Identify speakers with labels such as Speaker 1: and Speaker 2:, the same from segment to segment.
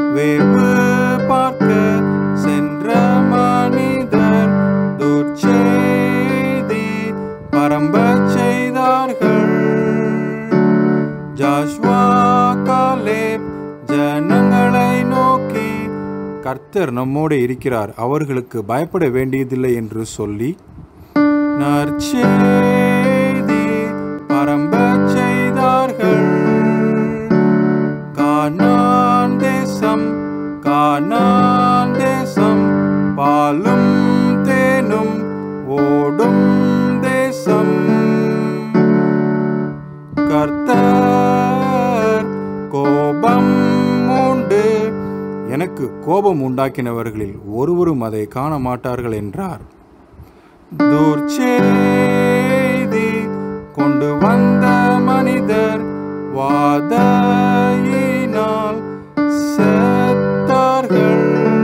Speaker 1: வேவு பார்க்க சென்ற மனிதர் துர்ச்செய்தி பரம்பச் செய்தார்கள் ஜாஷ்வா காலேப் ஜனங்களை நோக்கி கர்த்தர் நம்மோடு இருக்கிறார் அவர்களுக்கு பயப்பட வேண்டியதில்லை என்று சொல்லி நற்செய்தி பரம்பச் செய்தார்கள் கானான் தேசம் கானான் தேசம் பாலும் தேனும் ஓடும் தேசம் கர்த்தர் கோபம் உண்டு எனக்கு கோபம் உண்டாக்கினவர்களில் ஒருவரும் அதை காண மாட்டார்கள் என்றார் துர்ச்செய்தி கொண்டு வந்த மனிதர் வாதையினால் செத்தார்கள்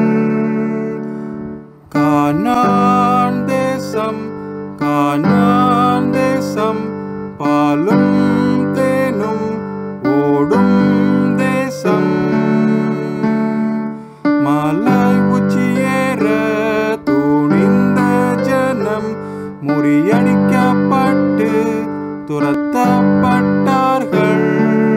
Speaker 1: கானான் தேசம் கானான் தேசம் பாலும் தேனும் ஓடும் தேசம் மலை உச்சியேற துணிந்த ஜனம் முறியடிக்கப்பட்டு துரத்தப்பட்டார்கள்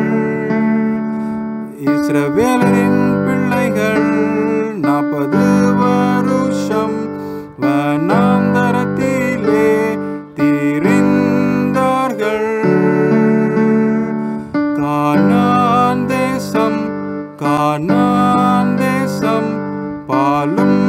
Speaker 1: இஸ்ரவேலரின் பிள்ளைகள் நாற்பது வருஷம் வனாந்தரத்திலே திரிந்தார்கள் கானான் தேசம் கானான் தேசம் பாலும்